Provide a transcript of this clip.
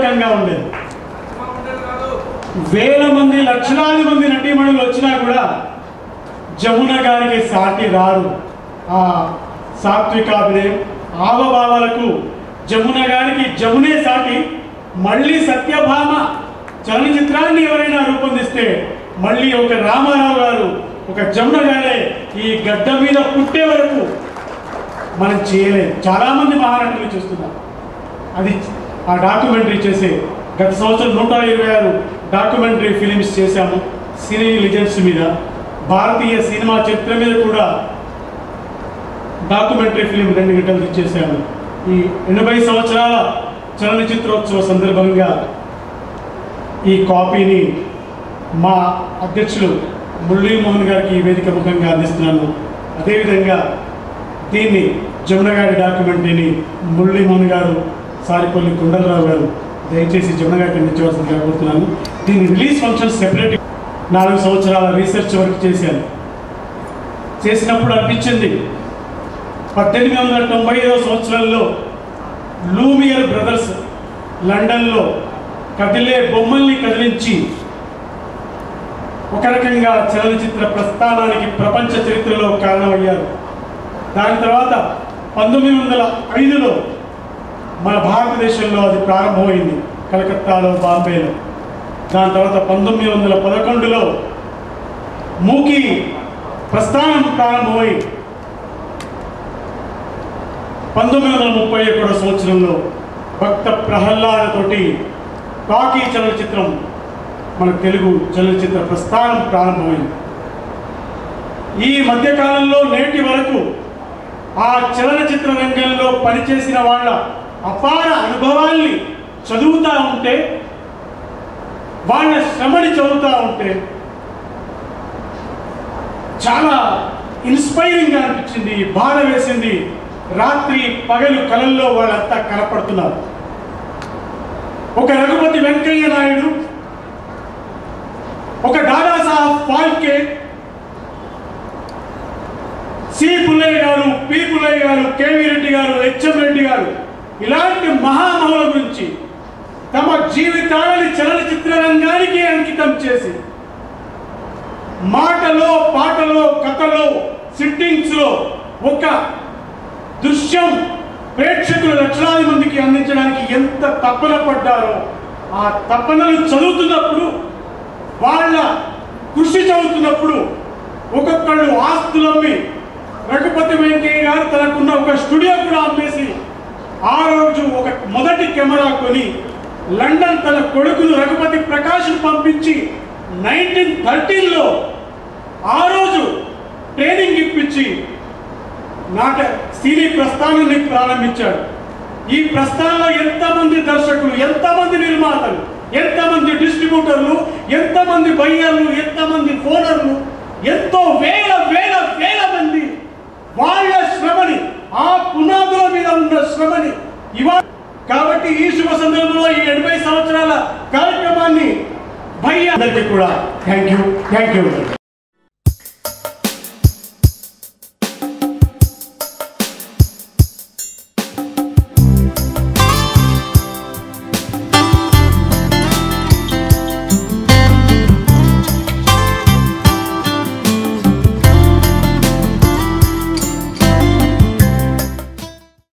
రకంగా ఉండేది వేల మంది లక్షలాది మంది నటీమణులు వచ్చినా కూడా జమున గారికి సాటి రారు ఆ సాత్వికాభినయం ఆవభావాలకు జమున గారికి జమునే సాటి మళ్ళీ సత్యభామ చలనచిత్రాన్ని ఎవరైనా రూపొందిస్తే మళ్ళీ ఒక రామారావు గారు ఒక జమున గారే ఈ గడ్డ మీద పుట్టే వరకు మనం చేయలేదు చాలా మంది మహానటులు చూస్తున్నాం అది ఆ డాక్యుమెంటరీ చేసే గత సంవత్సరం నూట ఇరవై ఆరు డాక్యుమెంటరీ ఫిలిమ్స్ చేశాము సినీ లిజెండ్స్ మీద భారతీయ సినిమా చరిత్ర మీద కూడా డాక్యుమెంటరీ ఫిలిం రెండు గంటలు ఇచ్చేసాము ఈ ఎనభై సంవత్సరాల చలనచిత్రోత్సవ సందర్భంగా ఈ కాపీని మా అధ్యక్షులు మురళీమోహన్ గారికి ఈ వేదిక ముఖంగా అందిస్తున్నాను అదేవిధంగా దీన్ని జమున గారి డాక్యుమెంటరీని మురళీమోహన్ గారు సారిపల్లి కుండలరావు గారు దయచేసి జమున గారికి అందించవలసిందిగా కోరుతున్నాను దీని రిలీజ్ ఫంక్షన్ సెపరేట్ నాలుగు సంవత్సరాల రీసెర్చ్ వర్క్ చేశాను చేసినప్పుడు అనిపించింది పద్దెనిమిది వందల తొంభై ఐదవ సంవత్సరంలో లూమియర్ బ్రదర్స్ లండన్లో కదిలే బొమ్మల్ని కదిలించి ఒక రకంగా చలనచిత్ర ప్రస్థానానికి ప్రపంచ చరిత్రలో కారణమయ్యారు దాని తర్వాత పంతొమ్మిది వందల ఐదులో మన భారతదేశంలో అది ప్రారంభమైంది కలకత్తాలో బాంబేలో దాని తర్వాత పంతొమ్మిది వందల పదకొండులో మూకీ ప్రస్థానం ప్రారంభమై పంతొమ్మిది వందల ముప్పై ఒకటో సంవత్సరంలో భక్త ప్రహ్లాదతోటి కాకి చలనచిత్రం మన తెలుగు చలనచిత్ర ప్రస్థానం ప్రారంభమైంది ఈ మధ్యకాలంలో నేటి వరకు ఆ చలనచిత్ర రంగంలో పనిచేసిన వాళ్ళ అపార అనుభవాల్ని చదువుతూ ఉంటే వాళ్ళ శ్రమని చదువుతూ ఉంటే చాలా ఇన్స్పైరింగ్గా అనిపించింది బాధ వేసింది రాత్రి పగలు కలల్లో వాళ్ళంతా కనపడుతున్నారు ఒక రఘుపతి వెంకయ్య నాయుడు ఒక దాదాసాహెబ్ ఫాల్కే సి పుల్లయ్య గారు పి పుల్లయ్య గారు కేవీ రెడ్డి గారు హెచ్ఎం రెడ్డి గారు ఇలాంటి మహామహుల గురించి తమ జీవితాలని చలనచిత్ర రంగానికి అంకితం చేసి మాటలో పాటలో కథలో సిట్టింగ్స్ లో ఒక దృశ్యం ప్రేక్షకులు లక్షలాది మందికి అందించడానికి ఎంత తపన పడ్డారో ఆ తపనలు చదువుతున్నప్పుడు వాళ్ళ కృషి చదువుతున్నప్పుడు ఒక్కొక్కళ్ళు ఆస్తులమ్మి రఘుపతి వెంకయ్య గారు తనకున్న ఒక స్టూడియో కూడా అమ్మేసి ఆ రోజు ఒక మొదటి కెమెరా కొని లండన్ తన కొడుకును రఘుపతి ప్రకాష్ను పంపించి నైన్టీన్ థర్టీన్లో ఆ రోజు ట్రైనింగ్ ఇప్పించి నాట సినీ ప్రస్థానాన్ని ప్రారంభించాడు ఈ ప్రస్థానంలో ఎంతమంది దర్శకులు ఎంతమంది నిర్మాతలు ఎంతమంది డిస్ట్రిబ్యూటర్లు ఎంతమంది బయ్యర్లు ఎంతమంది ఫోనర్లు ఎంతో వేల వేల వేల మంది వాళ్ళ శ్రమని ఆ పునాదుల మీద ఉన్న శ్రమని ఇవాళ కాబట్టి ఈ శుభ సందర్భంలో ఈ ఎనభై సంవత్సరాల కార్యక్రమాన్ని భయ్య అందరికీ కూడా థ్యాంక్ యూ థ్యాంక్ యూ